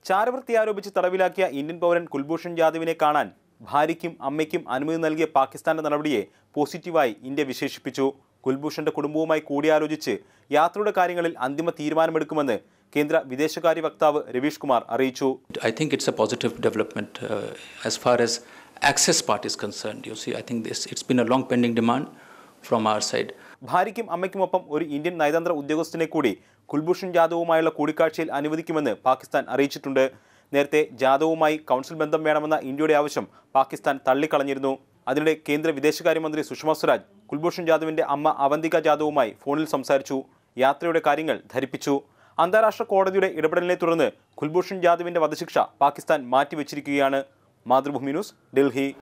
ചാരവൃത്തി ആരോപിച്ച് തടവിലാക്കിയ ഇന്ത്യൻ പൗരൻ കുൽഭൂഷൺ ജാദവിനെ കാണാൻ ഭാര്യയ്ക്കും അമ്മയ്ക്കും അനുമതി നൽകിയ പാകിസ്ഥാന്റെ നടപടിയെ പോസിറ്റീവായി ഇന്ത്യ വിശേഷിപ്പിച്ചു കുൽഭൂഷന്റെ കുടുംബവുമായി കൂടിയാലോചിച്ച് യാത്രയുടെ കാര്യങ്ങളിൽ അന്തിമ തീരുമാനമെടുക്കുമെന്ന് കേന്ദ്ര വിദേശകാര്യ വക്താവ് രവീഷ് കുമാർ അറിയിച്ചു I think it's a positive development uh, as far as access part is concerned. You see, I think this it's been a long pending demand from our side. ഭാര്യയ്ക്കും അമ്മയ്ക്കുമൊപ്പം ഒരു ഇന്ത്യൻ നയതന്ത്ര ഉദ്യോഗസ്ഥനെ കൂടി കുൽഭൂഷൺ ജാദവുമായുള്ള കൂടിക്കാഴ്ചയിൽ അനുവദിക്കുമെന്ന് പാകിസ്ഥാൻ അറിയിച്ചിട്ടുണ്ട് നേരത്തെ ജാദവുമായി കൗൺസിൽ ബന്ധം വേണമെന്ന ഇന്ത്യയുടെ ആവശ്യം പാകിസ്ഥാൻ തള്ളിക്കളഞ്ഞിരുന്നു അതിനിടെ കേന്ദ്ര വിദേശകാര്യമന്ത്രി സുഷമ സ്വരാജ് കുൽഭൂഷൺ ജാദവിന്റെ അമ്മ അവന്തിക ജാദവുമായി ഫോണിൽ സംസാരിച്ചു യാത്രയുടെ കാര്യങ്ങൾ ധരിപ്പിച്ചു അന്താരാഷ്ട്ര കോടതിയുടെ ഇടപെടലിനെ തുടർന്ന് കുൽഭൂഷൺ ജാദവിന്റെ വധശിക്ഷ പാകിസ്ഥാൻ മാറ്റിവെച്ചിരിക്കുകയാണ് മാതൃഭൂമി ന്യൂസ് ഡൽഹി